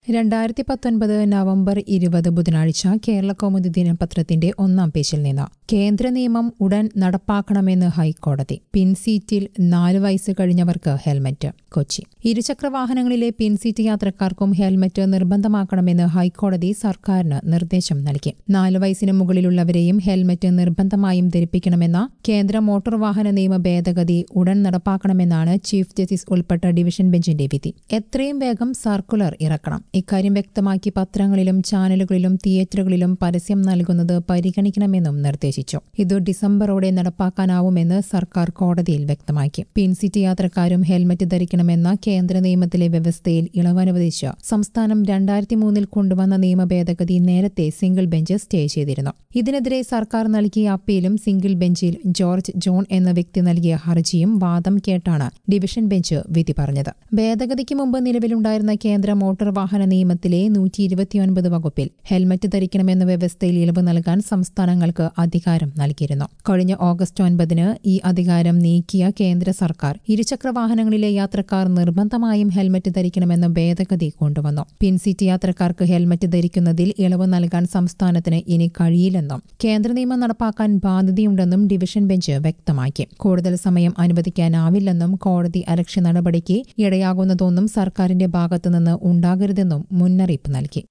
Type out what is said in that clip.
രണ്ടായിരത്തി പത്തൊൻപത് നവംബർ ഇരുപത് ബുധനാഴ്ച കേരള കൗമുദി ദിനപത്രത്തിന്റെ ഒന്നാം പേജിൽ നിന്ന് കേന്ദ്ര നിയമം ഉടൻ നടപ്പാക്കണമെന്ന് ഹൈക്കോടതി പിൻസീറ്റിൽ നാല് വയസ്സ് കഴിഞ്ഞവർക്ക് ഹെൽമറ്റ് കൊച്ചി ഇരുചക്രവാഹനങ്ങളിലെ പിൻസീറ്റ് യാത്രക്കാർക്കും ഹെൽമറ്റ് നിർബന്ധമാക്കണമെന്ന് ഹൈക്കോടതി സർക്കാരിന് നിർദ്ദേശം നൽകി നാല് വയസ്സിന് മുകളിലുള്ളവരെയും ഹെൽമറ്റ് നിർബന്ധമായും ധരിപ്പിക്കണമെന്ന കേന്ദ്ര മോട്ടോർ വാഹന നിയമ ഭേദഗതി ഉടൻ നടപ്പാക്കണമെന്നാണ് ചീഫ് ജസ്റ്റിസ് ഉൾപ്പെട്ട ഡിവിഷൻ ബെഞ്ചിന്റെ വിധി എത്രയും വേഗം സർക്കുലർ ഇറക്കണം ഇക്കാര്യം വ്യക്തമാക്കി പത്രങ്ങളിലും ചാനലുകളിലും തിയേറ്ററുകളിലും പരസ്യം നൽകുന്നത് പരിഗണിക്കണമെന്നും നിർദ്ദേശിച്ചു ഇത് ഡിസംബറോടെ നടപ്പാക്കാനാവുമെന്ന് സർക്കാർ കോടതിയിൽ വ്യക്തമാക്കി പിൻസിറ്റി യാത്രക്കാരും ഹെൽമറ്റ് ധരിക്കണമെന്ന കേന്ദ്ര നിയമത്തിലെ വ്യവസ്ഥയിൽ ഇളവനുവദിച്ച് സംസ്ഥാനം രണ്ടായിരത്തി മൂന്നിൽ കൊണ്ടുവന്ന നിയമ ഭേദഗതി നേരത്തെ സിംഗിൾ ബെഞ്ച് സ്റ്റേ ചെയ്തിരുന്നു ഇതിനെതിരെ സർക്കാർ നൽകിയ അപ്പീലും സിംഗിൾ ബെഞ്ചിൽ ജോർജ് ജോൺ എന്ന വ്യക്തി നൽകിയ ഹർജിയും വാദം കേട്ടാണ് ഡിവിഷൻ ബെഞ്ച് വിധി പറഞ്ഞത് ഭേദഗതിക്ക് മുമ്പ് നിലവിലുണ്ടായിരുന്ന കേന്ദ്ര മോട്ടോർ വാഹന നിയമത്തിലെ നൂറ്റി ഇരുപത്തിയൊൻപത് വകുപ്പിൽ ഹെൽമറ്റ് ധരിക്കണമെന്ന വ്യവസ്ഥയിൽ ഇളവ് നൽകാൻ സംസ്ഥാനങ്ങൾക്ക് അധികാരം നൽകിയിരുന്നു കഴിഞ്ഞ ഓഗസ്റ്റ് ഒൻപതിന് ഈ അധികാരം നീക്കിയ കേന്ദ്ര സർക്കാർ ഇരുചക്രവാഹനങ്ങളിലെ യാത്രക്കാർ നിർബന്ധമായും ഹെൽമറ്റ് ധരിക്കണമെന്ന ഭേദഗതി കൊണ്ടുവന്നു പിൻസീറ്റ് യാത്രക്കാർക്ക് ഹെൽമറ്റ് ധരിക്കുന്നതിൽ ഇളവ് നൽകാൻ സംസ്ഥാനത്തിന് ഇനി കഴിയില്ലെന്നും കേന്ദ്ര നിയമം നടപ്പാക്കാൻ ബാധ്യതയുണ്ടെന്നും ഡിവിഷൻ ബെഞ്ച് വ്യക്തമാക്കി കൂടുതൽ സമയം അനുവദിക്കാനാവില്ലെന്നും കോടതി അലക്ഷ്യ നടപടിക്ക് ഇടയാകുന്നതൊന്നും സർക്കാരിന്റെ ഭാഗത്തുനിന്ന് ഉണ്ടാകരുതെന്നും മുന്നറിയിപ്പ് നൽകി